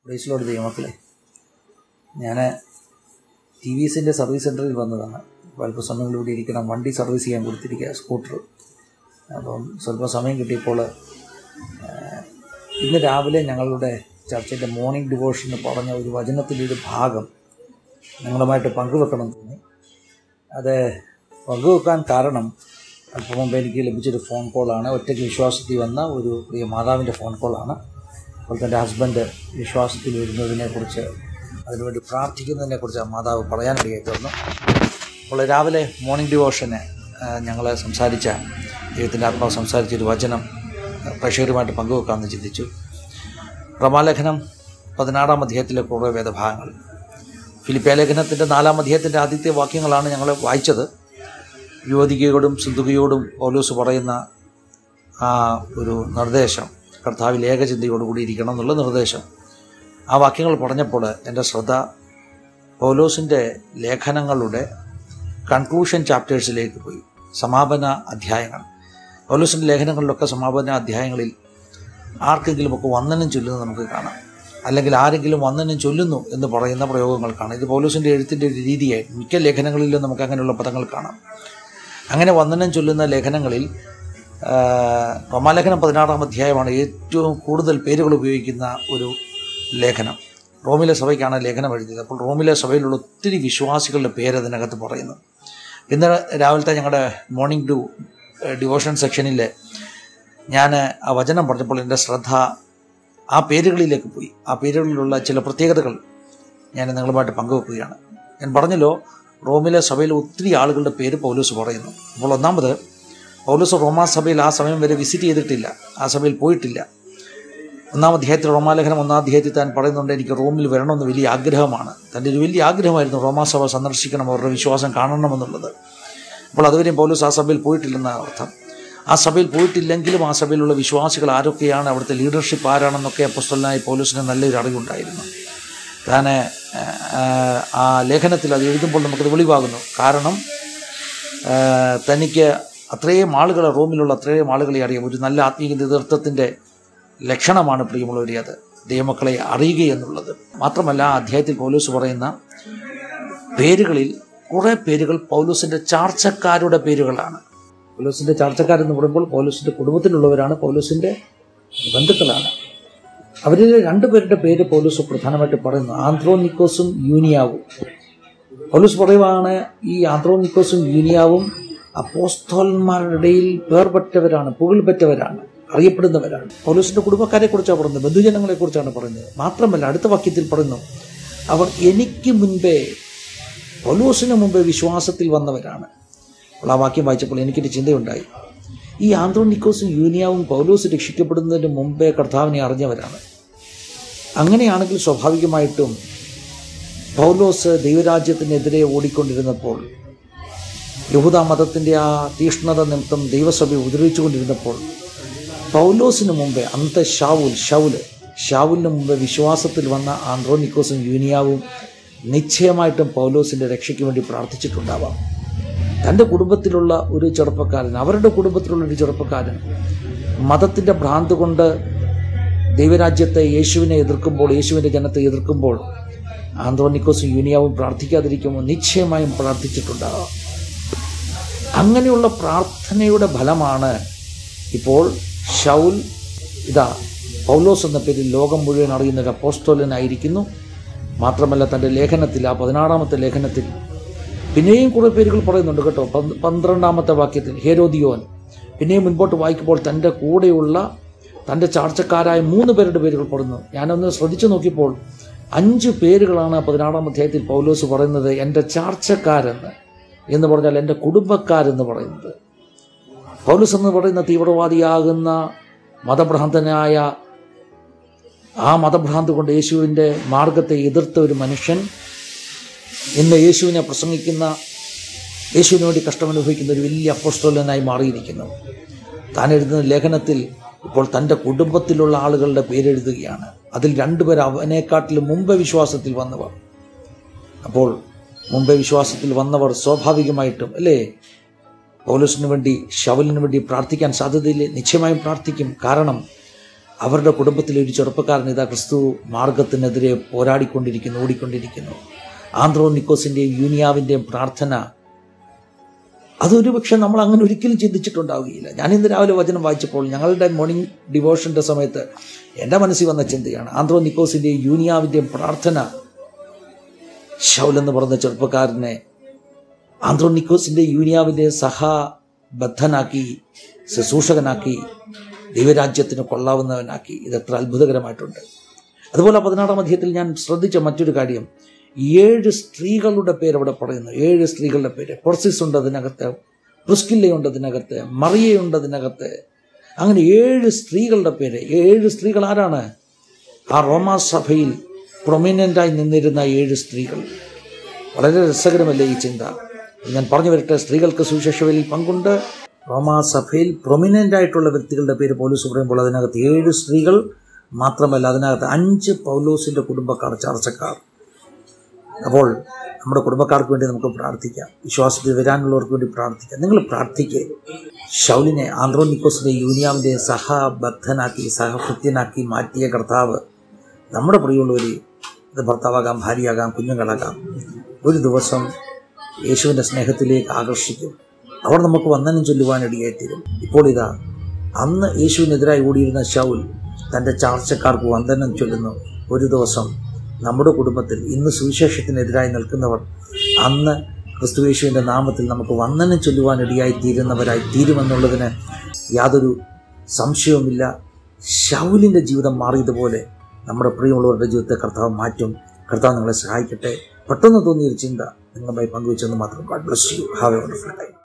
പ്ലേസിലോട് ദൈവമക്കളെ ഞാൻ T V എസിൻ്റെ സർവീസ് സെൻറ്ററിൽ വന്നതാണ് അപ്പോൾ അല്പസമയം ഇവിടെ ഇരിക്കണം വണ്ടി സർവീസ് ചെയ്യാൻ കൊടുത്തിരിക്കുക സ്കൂട്ടർ അപ്പം സ്വല്പം സമയം കിട്ടിയപ്പോൾ ആ, ഇന്ന് രാവിലെ ഞങ്ങളുടെ ചർച്ചിൻ്റെ മോർണിംഗ് ഡിവോഷന് പറഞ്ഞ ഒരു വചനത്തിൻ്റെ ഒരു ഭാഗം നിങ്ങളുമായിട്ട് പങ്കുവെക്കണം എന്ന് തോന്നി അത് പങ്കുവെക്കാൻ കാരണം അല്പം മുമ്പ് എനിക്ക് ലഭിച്ചൊരു ഫോൺ കോളാണ് ഒറ്റയ്ക്ക് വിശ്വാസത്തിൽ വന്ന ഒരു പ്രിയ മാതാവിൻ്റെ ഫോൺ കോളാണ് അപ്പോൾ തൻ്റെ ഹസ്ബൻഡ് വിശ്വാസത്തിൽ വരുന്നതിനെക്കുറിച്ച് അതിനുവേണ്ടി പ്രാർത്ഥിക്കുന്നതിനെക്കുറിച്ച് ആ മാതാവ് പറയാനിടയായി തീർന്നു അപ്പോൾ രാവിലെ മോർണിംഗ് ഡിവോഷന് ഞങ്ങൾ സംസാരിച്ച ദൈവത്തിൻ്റെ ആത്മാവ് സംസാരിച്ച ഒരു വചനം ആ, പ്രേക്ഷകരുമായിട്ട് പങ്കുവെക്കാമെന്ന് ചിന്തിച്ചു റമാലേഖനം പതിനാറാം അധ്യായത്തിലെ കുറേ വേദഭാഗങ്ങൾ ഫിലിപ്പിയ ലേഖനത്തിൻ്റെ നാലാം അധ്യായത്തിൻ്റെ ആദ്യത്തെ വാക്യങ്ങളാണ് ഞങ്ങൾ വായിച്ചത് യുവതികയോടും സിന്ധുകയോടും പൗലൂസ് പറയുന്ന ആ ഒരു നിർദ്ദേശം കർത്താവിൽ ഏകചിന്തയോടുകൂടി ഇരിക്കണം എന്നുള്ള നിർദ്ദേശം ആ വാക്യങ്ങൾ പറഞ്ഞപ്പോൾ എൻ്റെ ശ്രദ്ധ പൗലോസിൻ്റെ ലേഖനങ്ങളുടെ കൺക്ലൂഷൻ ചാപ്റ്റേഴ്സിലേക്ക് പോയി സമാപന അധ്യായങ്ങൾ പൗലോസിൻ്റെ ലേഖനങ്ങളിലൊക്കെ സമാപന അധ്യായങ്ങളിൽ ആർക്കെങ്കിലുമൊക്കെ വന്ദനം ചൊല്ലുന്നത് നമുക്ക് കാണാം അല്ലെങ്കിൽ ആരെങ്കിലും വന്ദനം ചൊല്ലുന്നു എന്ന് പറയുന്ന പ്രയോഗങ്ങൾ കാണാം ഇത് പൗലോസിൻ്റെ എഴുത്തിൻ്റെ ഒരു രീതിയായി മിക്ക ലേഖനങ്ങളിലും നമുക്ക് അങ്ങനെയുള്ള പദങ്ങൾ കാണാം അങ്ങനെ വന്ദനം ചൊല്ലുന്ന ലേഖനങ്ങളിൽ ആ, റോമാലേഖനം പതിനാറാം അധ്യായമാണ് ഏറ്റവും കൂടുതൽ പേരുകൾ ഉപയോഗിക്കുന്ന ഒരു ലേഖനം റോമിലെ സഭയ്ക്കാണ് ലേഖനം എഴുതിയത് അപ്പോൾ റോമിലെ സഭയിലുള്ള ഒത്തിരി വിശ്വാസികളുടെ പേര് അതിനകത്ത് പറയുന്നു ഇന്ന് രാവിലത്തെ ഞങ്ങളുടെ മോർണിംഗ് ടു ഡിവോഷൻ സെക്ഷനിൽ ഞാൻ ആ വചനം പറഞ്ഞപ്പോൾ എൻ്റെ ശ്രദ്ധ ആ പേരുകളിലേക്ക് പോയി ആ പേരുകളിലുള്ള ചില പ്രത്യേകതകൾ ഞാൻ നിങ്ങളുമായിട്ട് പങ്കുവെക്കുകയാണ് ഞാൻ പറഞ്ഞല്ലോ റോമിലെ സഭയിൽ ഒത്തിരി ആളുകളുടെ പേര് പൗലൂസ് പറയുന്നു അപ്പോൾ ഒന്നാമത് പൗലൂസ് റോമാ സഭയിൽ ആ സമയം വരെ വിസിറ്റ് ചെയ്തിട്ടില്ല ആ സഭയിൽ പോയിട്ടില്ല ഒന്നാം അധ്യായത്തിൽ റോമാലേഖനം ഒന്നാം അധ്യായത്തിൽ താൻ പറയുന്നുണ്ട് എനിക്ക് റോമിൽ വരണമെന്ന് വലിയ ആഗ്രഹമാണ് തൻ്റെ ഒരു വലിയ ആഗ്രഹമായിരുന്നു റോമാ സഭ സന്ദർശിക്കണം അവരുടെ വിശ്വാസം കാണണമെന്നുള്ളത് അപ്പോൾ അതുവരെയും പൗലൂസ് ആ സഭയിൽ പോയിട്ടില്ലെന്നാണ് അർത്ഥം ആ സഭയിൽ പോയിട്ടില്ലെങ്കിലും ആ സഭയിലുള്ള വിശ്വാസികൾ ആരൊക്കെയാണ് അവിടുത്തെ ലീഡർഷിപ്പ് ആരാണെന്നൊക്കെ അപ്പസ്തലനായി പൗലൂസിന് നല്ലൊരു അറിവുണ്ടായിരുന്നു താൻ ആ ലേഖനത്തിൽ അത് എഴുതുമ്പോൾ നമുക്കത് വെളിവാകുന്നു കാരണം ആ, തനിക്ക് അത്രയും ആളുകളെ റോമിലുള്ള അത്രയും ആളുകളെ അറിയാം ഒരു നല്ല ആത്മീയ നേതൃത്വത്തിൻ്റെ ലക്ഷണമാണ് പ്രിയമുള്ളവരെ അത് ദൈവമക്കളെ അറിയുക എന്നുള്ളത് മാത്രമല്ല ആ അധ്യായത്തിൽ പൗലൂസ് പറയുന്ന പേരുകളിൽ കുറേ പേരുകൾ പൗലൂസിൻ്റെ ചാർച്ചക്കാരുടെ പേരുകളാണ് പൗലൂസിൻ്റെ ചാർച്ചക്കാരെന്ന് പറയുമ്പോൾ പൗലൂസിൻ്റെ കുടുംബത്തിലുള്ളവരാണ് പൗലൂസിൻ്റെ ബന്ധുക്കളാണ് അവരിൽ രണ്ടുപേരുടെ പേര് പൗലൂസ് പ്രധാനമായിട്ട് പറയുന്നു ആന്ത്രോനിക്കോസും യൂനിയാവും പൗലൂസ് പറയുവാണ് ഈ ആന്ത്രോനിക്കോസും യൂനിയാവും അപ്പോസ്തോലന്മാരുടെ ഇടയിൽ പേർപെട്ടവരാണ് പുകൾപെറ്റവരാണ് അറിയപ്പെടുന്നവരാണ് പൗലൂസിന്റെ കുടുംബക്കാരെ കുറിച്ചാണ് പറയുന്നത് ബന്ധുജനങ്ങളെ കുറിച്ചാണ് പറയുന്നത് മാത്രമല്ല അടുത്ത വാക്യത്തിൽ പറയുന്നു അവർ എനിക്ക് മുൻപേ പൗലൂസിന് മുമ്പേ വിശ്വാസത്തിൽ വന്നവരാണ് അപ്പോൾ ആ വാക്യം വായിച്ചപ്പോൾ എനിക്കൊരു ചിന്തയുണ്ടായി ഈ ആന്ത്രോനിക്കോസും യൂനിയാവും പൗലൂസ് രക്ഷിക്കപ്പെടുന്നതിന് മുമ്പേ കർത്താവിനെ അറിഞ്ഞവരാണ് അങ്ങനെയാണെങ്കിൽ സ്വാഭാവികമായിട്ടും പൗലോസ് ദൈവരാജ്യത്തിനെതിരെ ഓടിക്കൊണ്ടിരുന്നപ്പോൾ യഹൂദ മതത്തിൻ്റെ ആ തീഷ്ണത നിമിത്തം ദൈവസഭ ഉപദ്രവിച്ചുകൊണ്ടിരുന്നപ്പോൾ പൗലോസിന് മുമ്പേ അന്നത്തെ ഷാവുൽ ഷൗല് ഷാവുലിന് മുമ്പ് വിശ്വാസത്തിൽ വന്ന ആന്ത്രോനിക്കോസും യൂനിയാവും നിശ്ചയമായിട്ടും പൗലോസിൻ്റെ രക്ഷയ്ക്ക് വേണ്ടി പ്രാർത്ഥിച്ചിട്ടുണ്ടാവാം തൻ്റെ കുടുംബത്തിലുള്ള ഒരു ചെറുപ്പക്കാരൻ അവരുടെ കുടുംബത്തിലുള്ള ഒരു ചെറുപ്പക്കാരൻ മതത്തിൻ്റെ ഭ്രാന്ത് കൊണ്ട് ദൈവരാജ്യത്തെ യേശുവിനെ എതിർക്കുമ്പോൾ യേശുവിൻ്റെ ജനത്തെ എതിർക്കുമ്പോൾ ആന്ത്രോനിക്കോസും യൂനിയാവും പ്രാർത്ഥിക്കാതിരിക്കുമ്പോൾ നിശ്ചയമായും പ്രാർത്ഥിച്ചിട്ടുണ്ടാകാം അങ്ങനെയുള്ള പ്രാർത്ഥനയുടെ ഫലമാണ് ഇപ്പോൾ ഷൗൽ ഇതാ പൗലോസ് എന്ന പേരിൽ ലോകം മുഴുവൻ അറിയുന്ന ഒരു അപ്പോസ്തോലനായിരിക്കുന്നു മാത്രമല്ല തൻ്റെ ലേഖനത്തിൽ ആ പതിനാറാമത്തെ ലേഖനത്തിൽ പിന്നെയും കുറേ പേരുകൾ പറയുന്നുണ്ട് കേട്ടോ പന്ത് പന്ത്രണ്ടാമത്തെ വാക്യത്തിൽ ഹേരോദിയോൻ പിന്നെയും മുൻപോട്ട് വായിക്കുമ്പോൾ തൻ്റെ കൂടെയുള്ള തൻ്റെ ചാർച്ചക്കാരായ മൂന്ന് പേരുടെ പേരുകൾ പറയുന്നു ഞാനൊന്ന് ശ്രദ്ധിച്ചു നോക്കിയപ്പോൾ അഞ്ച് പേരുകളാണ് പതിനാറാം അധ്യായത്തിൽ പൗലോസ് പറയുന്നത് എൻ്റെ ചാർച്ചക്കാരെന്ന് എന്ന് പറഞ്ഞാൽ എൻ്റെ കുടുംബക്കാരെന്ന് പറയുന്നത് പൗലോസ് എന്ന് പറയുന്ന തീവ്രവാദിയാകുന്ന മതഭ്രാന്തനായ ആ മതഭ്രാന്ത് കൊണ്ട് യേശുവിൻ്റെ മാർഗത്തെ എതിർത്ത ഒരു മനുഷ്യൻ ഇന്ന് യേശുവിനെ പ്രസംഗിക്കുന്ന യേശുവിന് വേണ്ടി കഷ്ടമനുഭവിക്കുന്ന ഒരു വലിയ അപ്പോസ്തോലനായി മാറിയിരിക്കുന്നു താൻ എഴുതുന്ന ലേഖനത്തിൽ ഇപ്പോൾ തൻ്റെ കുടുംബത്തിലുള്ള ആളുകളുടെ പേരെഴുതുകയാണ് അതിൽ രണ്ടുപേർ അവനെക്കാട്ടിലും മുമ്പ് വിശ്വാസത്തിൽ വന്നവർ അപ്പോൾ മുമ്പേ വിശ്വാസത്തിൽ വന്നവർ സ്വാഭാവികമായിട്ടും അല്ലേ പൗലോസിന് വേണ്ടി ഷവലിന് വേണ്ടി പ്രാർത്ഥിക്കാൻ സാധ്യതയില്ലേ നിശ്ചയമായും പ്രാർത്ഥിക്കും കാരണം അവരുടെ കുടുംബത്തിലെ ഒരു ചെറുപ്പക്കാരൻ ഇതാ ക്രിസ്തു മാർഗത്തിനെതിരെ പോരാടിക്കൊണ്ടിരിക്കുന്നു ഓടിക്കൊണ്ടിരിക്കുന്നു ആന്ത്രോ നിക്കോസിൻ്റെയും യൂനിയാവിൻ്റെയും പ്രാർത്ഥന അതൊരു പക്ഷെ നമ്മൾ അങ്ങനെ ഒരിക്കലും ചിന്തിച്ചിട്ടുണ്ടാവുകയില്ല ഞാൻ ഇന്ന് രാവിലെ വചനം വായിച്ചപ്പോൾ ഞങ്ങളുടെ മോർണിംഗ് ഡിവോഷൻ്റെ സമയത്ത് എൻ്റെ മനസ്സിൽ വന്ന ചിന്തയാണ് ആന്ത്രോ നിക്കോസിൻ്റെയും യൂനിയാവിൻ്റെയും പ്രാർത്ഥന ഷൗൽ എന്ന് പറഞ്ഞ ചെറുപ്പക്കാരനെ ആന്ത്രോ നിക്കോസിൻ്റെ യൂനിയാവിൻ്റെ സഹബദ്ധനാക്കി ശുശ്രൂഷകനാക്കി ദൈവരാജ്യത്തിന് കൊള്ളാവുന്നവനാക്കി ഇത് എത്ര അത്ഭുതകരമായിട്ടുണ്ട് അതുപോലെ പതിനാറാം അധ്യായത്തിൽ ഞാൻ ശ്രദ്ധിച്ച മറ്റൊരു കാര്യം ഏഴ് സ്ത്രീകളുടെ പേര് അവിടെ പറയുന്നു ഏഴ് സ്ത്രീകളുടെ പേര് പൊർസിസ് ഉണ്ട് അതിനകത്ത് പ്രിസ്കില്ലയുണ്ട് അതിനകത്ത് മറിയയുണ്ട് അതിനകത്ത് അങ്ങനെ ഏഴ് സ്ത്രീകളുടെ പേര് ഏഴ് സ്ത്രീകൾ ആരാണ് ആ റോമാ സഭയിൽ പ്രൊമിനൻ്റായി നിന്നിരുന്ന ഏഴ് സ്ത്രീകൾ വളരെ രസകരമല്ലേ ഈ ചിന്ത ഞാൻ പറഞ്ഞു വരട്ടെ സ്ത്രീകൾക്ക് സുവിശേഷവലിൽ പങ്കുണ്ട് റോമാ സഭയിൽ പ്രൊമിനൻ്റ് ആയിട്ടുള്ള വ്യക്തികളുടെ പേര് പോലീസ് പറയുമ്പോൾ അതിനകത്ത് ഏഴ് സ്ത്രീകൾ മാത്രമല്ല അതിനകത്ത് അഞ്ച് പൗലോസിൻ്റെ കുടുംബക്കാർ ചർച്ചക്കാർ അപ്പോൾ നമ്മുടെ കുടുംബക്കാർക്ക് വേണ്ടി നമുക്ക് പ്രാർത്ഥിക്കാം വിശ്വാസത്തിൽ വരാനുള്ളവർക്ക് വേണ്ടി പ്രാർത്ഥിക്കാം നിങ്ങൾ പ്രാർത്ഥിക്കുക ഷൗലിനെ ആന്ത്രോനിക്കോസിനെ യൂനിയാവിൻ്റെ സഹബദ്ധനാക്കി സഹഭൃത്യനാക്കി മാറ്റിയ കർത്താവ് നമ്മുടെ പ്രിയമുള്ളവർ ഇത് ഭർത്താവാകാം ഭാര്യയാകാം കുഞ്ഞുങ്ങളാകാം ഒരു ദിവസം യേശുവിൻ്റെ സ്നേഹത്തിലേക്ക് ആകർഷിക്കും അവർ നമുക്ക് വന്ദനം ചൊല്ലുവാനിടയായി തീരും ഇപ്പോൾ ഇതാ അന്ന് യേശുവിനെതിരായി ഓടിയിരുന്ന ഷൗൽ തൻ്റെ ചാർച്ചക്കാർക്ക് വന്ദനം ചൊല്ലുന്നു ഒരു ദിവസം നമ്മുടെ കുടുംബത്തിൽ ഇന്ന് സുവിശേഷത്തിനെതിരായി നിൽക്കുന്നവർ അന്ന് ക്രിസ്തുവേശുവിൻ്റെ നാമത്തിൽ നമുക്ക് വന്ദനം ചൊല്ലുവാനിടയായി തീരുന്നവരായി തീരുമെന്നുള്ളതിന് യാതൊരു സംശയവുമില്ല ഷൗലിൻ്റെ ജീവിതം മാറിയതുപോലെ നമ്മുടെ പ്രിയമുള്ളവരുടെ ജീവിതത്തെ കർത്താവ് മാറ്റും കർത്താവ് നിങ്ങളെ സഹായിക്കട്ടെ പെട്ടെന്ന് തോന്നിയൊരു ചിന്ത നിങ്ങളുമായി പങ്കുവെച്ചെന്ന് മാത്രം god bless you have a wonderful time